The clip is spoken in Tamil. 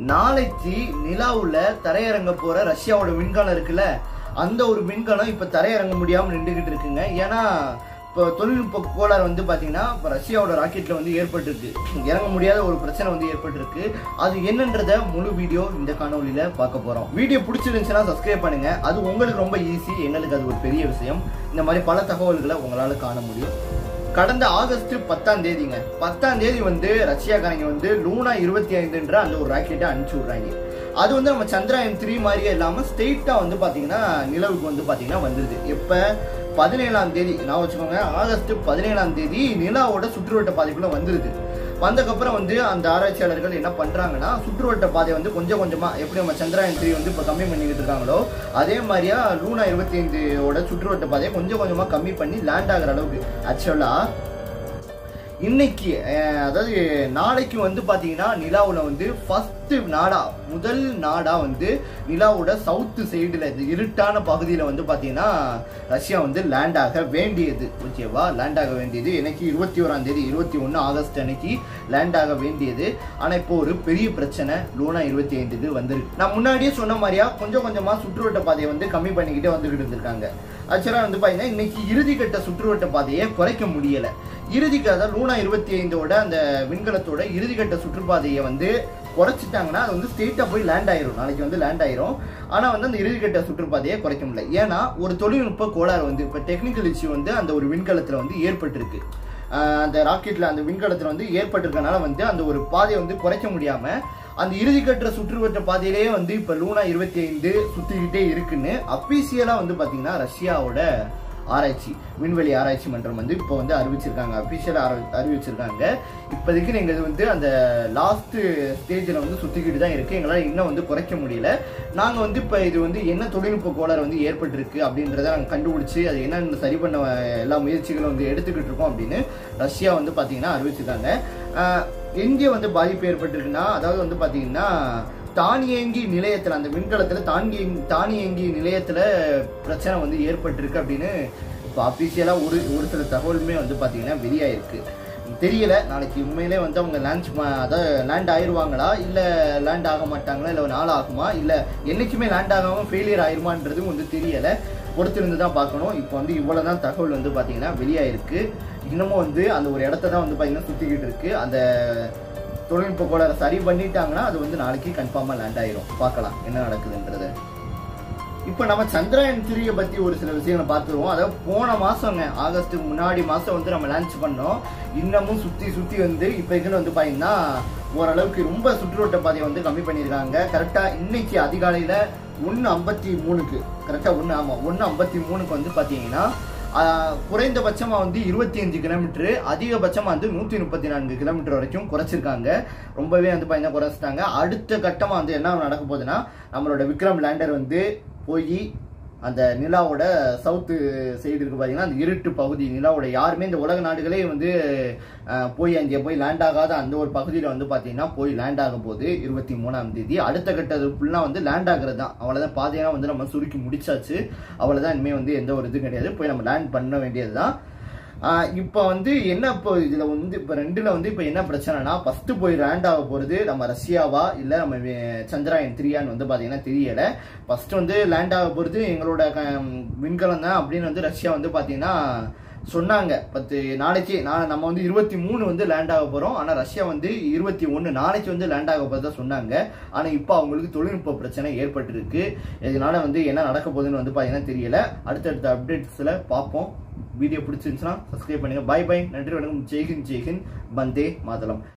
நாளைக்கு நிலாவுல தரையிறங்க போற ரஷ்யாவோட விண்கலம் இருக்குல்ல அந்த ஒரு விண்கலம் இப்ப தரையிறங்க முடியாம நின்றுகிட்டு இருக்குங்க ஏன்னா இப்போ தொழில்நுட்ப கோளாறு வந்து பாத்தீங்கன்னா இப்போ ரஷ்யாவோட ராக்கெட்ல வந்து ஏற்பட்டிருக்கு இறங்க முடியாத ஒரு பிரச்சனை வந்து ஏற்பட்டிருக்கு அது என்னன்றத முழு வீடியோ இந்த காணொலியில பார்க்க போறோம் வீடியோ பிடிச்சிருந்துச்சுன்னா சப்ஸ்கிரைப் பண்ணுங்க அது உங்களுக்கு ரொம்ப ஈஸி எங்களுக்கு அது ஒரு பெரிய விஷயம் இந்த மாதிரி பல தகவல்களை உங்களால காண முடியும் கடந்த ஆகஸ்ட் பத்தாம் தேதிங்க பத்தாம் தேதி வந்து ரஷ்யாக்காரங்க வந்து லூனா இருபத்தி ஐந்துன்ற அந்த ஒரு ராக்கெட்டை அனுப்பிச்சு விடுறாங்க அது வந்து நம்ம சந்திராயன் த்ரீ மாதிரியே இல்லாம ஸ்ட்ரெயிட்டா வந்து பாத்தீங்கன்னா நிலவுக்கு வந்து பாத்தீங்கன்னா வந்துருது எப்ப பதினேழாம் தேதி நான் வச்சுக்கோங்க ஆகஸ்ட் பதினேழாம் தேதி நிலாவோட சுற்றுவட்ட பாதைக்குள்ள வந்துருது வந்ததுக்கப்புறம் வந்து அந்த ஆராய்ச்சியாளர்கள் என்ன பண்றாங்கன்னா சுற்றுவட்ட பாதை வந்து கொஞ்சம் கொஞ்சமா எப்படி நம்ம சந்திராயன் த்ரீ வந்து இப்போ கம்மி பண்ணிக்கிட்டு இருக்காங்களோ அதே மாதிரியா லூனா இருபத்தி ஐந்தோட சுற்றுவட்ட பாதையை கொஞ்சம் கொஞ்சமா கம்மி பண்ணி லேண்ட் ஆகுற அளவுக்கு ஆக்சுவலா இன்னைக்கு அஹ், அதாவது நாளைக்கு வந்து பாத்தீங்கன்னா நிலாவுல வந்து ஃபர்ஸ்ட் நாடா முதல் நாடா வந்து நிலாவோட சவுத் சைடுல இந்த இருட்டான பகுதியில வந்து பாத்தீங்கன்னா ரஷ்யா வந்து லேண்ட் ஆக வேண்டியது ஓகேவா லேண்ட் ஆக வேண்டியது இன்னைக்கு இருபத்தி ஓராம் தேதி இருபத்தி ஒன்று ஆகஸ்ட் அன்னைக்கு லேண்ட் ஆக வேண்டியது ஆனா இப்போ ஒரு பெரிய பிரச்சனை லூனா இருபத்தி ஐந்துக்கு வந்திருக்கு நான் முன்னாடியே சொன்ன மாதிரியா கொஞ்சம் கொஞ்சமா சுற்றுவட்ட பாதையை வந்து கம்மி பண்ணிக்கிட்டே வந்துகிட்டு இருந்திருக்காங்க ஆக்சுவலா வந்து பாத்தீங்கன்னா இன்னைக்கு இறுதிக்கட்ட சுற்றுவட்ட பாதையை குறைக்க முடியல இறுதிக்காக லூனா இருபத்தி ஐந்தோட அந்த விண்கலத்தோட இறுதிக்கட்ட சுற்றுப்பாதையை வந்து குறைச்சிட்டாங்கன்னா அது வந்து ஸ்ட்ரெயிட்டா போய் லேண்ட் ஆயிரும் நாளைக்கு வந்து லேண்ட் ஆயிரும் ஆனா வந்து அந்த இறுதிக்கட்ட சுற்றுப்பாதையை குறைக்க முடியல ஏன்னா ஒரு தொழில்நுட்ப கோளாறு வந்து இப்ப டெக்னிக்கல் இஷ்யூ வந்து அந்த ஒரு விண்கலத்துல வந்து ஏற்பட்டிருக்கு ஆஹ் அந்த ராக்கெட்ல அந்த விண்கலத்துல வந்து ஏற்பட்டிருக்கனால வந்து அந்த ஒரு பாதையை வந்து குறைக்க முடியாம அந்த இறுதிக்கட்ட சுற்றுவட்ட பாதையிலேயே வந்து இப்ப லூனா இருபத்தி ஐந்து சுத்திக்கிட்டே இருக்குன்னு அபிஷியலா வந்து பாத்தீங்கன்னா ரஷ்யாவோட ஆராய்ச்சி விண்வெளி ஆராய்ச்சி மன்றம் வந்து இப்போ வந்து அறிவிச்சிருக்காங்க அபிஷியலா அறிவிச்சிருக்காங்க இப்போதைக்கு நீங்க இது வந்து அந்த லாஸ்ட் ஸ்டேஜில் வந்து சுத்திக்கிட்டு தான் இருக்கு எங்களால் இன்னும் வந்து குறைக்க முடியல நாங்க வந்து இப்போ இது வந்து என்ன தொழில்நுட்ப கோளாறு வந்து ஏற்பட்டிருக்கு அப்படின்றத நாங்கள் கண்டுபிடிச்சு அது என்னன்னு சரி பண்ண எல்லா முயற்சிகளும் வந்து எடுத்துக்கிட்டு இருக்கோம் அப்படின்னு ரஷ்யா வந்து பாத்தீங்கன்னா அறிவிச்சிருக்காங்க ஆஹ் எங்கே வந்து பாதிப்பு ஏற்பட்டிருக்குன்னா அதாவது வந்து பாத்தீங்கன்னா தானியங்கி நிலையத்துல அந்த விண்கலத்துல தானியங்கி தானியங்கி நிலையத்துல பிரச்சனை வந்து ஏற்பட்டிருக்கு அப்படின்னு இப்போ அபிஷியலா ஒரு ஒரு சில தகவலுமே வந்து பாத்தீங்கன்னா வெளியாயிருக்கு தெரியல நாளைக்கு உண்மையிலே வந்து அவங்க லான்ச் அதாவது லேண்ட் ஆயிருவாங்களா இல்ல லேண்ட் ஆக மாட்டாங்களா இல்ல நாள் ஆகுமா இல்ல என்னைக்குமே லேண்ட் ஆகாம ஃபெயிலியர் ஆயிருமான்றதும் வந்து தெரியல பொறுத்திருந்து தான் பார்க்கணும் இப்போ வந்து இவ்வளவுதான் தகவல் வந்து பாத்தீங்கன்னா வெளியாயிருக்கு இன்னமும் வந்து அந்த ஒரு இடத்த தான் வந்து பாத்தீங்கன்னா சுத்திக்கிட்டு இருக்கு அந்த தொழில்நுட்ப கோளாறு சரி பண்ணிட்டாங்கன்னா அது வந்து நாளைக்கு கன்ஃபார்மா லேண்ட் ஆயிரும் பார்க்கலாம் என்ன நடக்குதுன்றது இப்போ நம்ம சந்திராயன் த்ரீயை பத்தி ஒரு சில விஷயங்களை பார்த்துருவோம் அதாவது போன மாசங்க ஆகஸ்ட் முன்னாடி மாசம் வந்து நம்ம லான்ச் பண்ணோம் இன்னமும் சுத்தி சுத்தி வந்து இப்போ இதுன்னு வந்து பாத்தீங்கன்னா ஓரளவுக்கு ரொம்ப சுற்றுவட்ட பாதையை வந்து கம்மி பண்ணியிருக்காங்க கரெக்டா இன்னைக்கு அதிகாலையில ஒன்று ஐம்பத்தி மூணுக்கு கரெக்டா ஒன்று ஆமா ஒன்று ஐம்பத்தி மூணுக்கு வந்து பாத்தீங்கன்னா ஆஹ், குறைந்தபட்சமா வந்து இருபத்தி அஞ்சு கிலோமீட்டர் அதிகபட்சமா வந்து நூத்தி முப்பத்தி நான்கு கிலோமீட்டர் வரைக்கும் குறைச்சிருக்காங்க ரொம்பவே வந்து பார்த்தீங்கன்னா குறைச்சிட்டாங்க அடுத்த கட்டமா வந்து என்ன நடக்க போகுதுன்னா நம்மளோட விக்ரம் லேண்டர் வந்து போய் அந்த நிலாவோட சவுத்து சைடு இருக்கு பார்த்தீங்கன்னா அந்த இருட்டு பகுதி நிலாவோட யாருமே இந்த உலக நாடுகளே வந்து அஹ், போய் அங்கே போய் லேண்ட் ஆகாத அந்த ஒரு பகுதியில் வந்து பார்த்தீங்கன்னா போய் லேண்ட் ஆக போகுது இருபத்தி மூணாம் தேதி அடுத்த கட்டது ஃபுல்லாக வந்து லேண்ட் ஆகுறது தான் அவ்வளோதான் பாதையெல்லாம் வந்து நம்ம சுருக்கி முடிச்சாச்சு அவ்வளோதான் இனிமேல் வந்து எந்த ஒரு இது கிடையாது போய் நம்ம லேண்ட் பண்ண வேண்டியது தான் இப்போ வந்து என்ன இப்போ இதுல வந்து இப்போ ரெண்டுல வந்து இப்போ என்ன பிரச்சனைனா ஃபர்ஸ்ட் போய் லேண்ட் ஆக போறது நம்ம ரஷ்யாவா இல்ல நம்ம வி- சந்திராயன் த்ரீயான்னு வந்து பாத்தீங்கன்னா தெரியல ஃபர்ஸ்ட் வந்து லேண்ட் ஆக போறது எங்களோட க- விண்கலம் தான் அப்படின்னு வந்து ரஷ்யா வந்து பாத்தீங்கன்னா சொன்னாங்க பத்து நாளைக்கு நான் நம்ம வந்து இருபத்தி மூணு வந்து லேண்ட் ஆக போறோம் ஆனா ரஷ்யா வந்து இருபத்தி ஒன்னு நாளைக்கு வந்து லேண்ட் ஆக போறதா சொன்னாங்க ஆனா இப்போ அவங்களுக்கு தொழில்நுட்ப பிரச்சனை ஏற்பட்டிருக்கு இதனால வந்து என்ன நடக்க போகுதுன்னு வந்து பாத்தீங்கன்னா தெரியல அடுத்தடுத்த அப்டேட்ஸ்ல பார்ப்போம் வீடியோ பிடிச்சிருந்துச்சுன்னா சப்ஸ்கிரைப் பண்ணுங்க பை பை நன்றி வணக்கம் ஜெய்ஹிந்த் ஜெய்ஹிந்த் பந்தே மாதளம்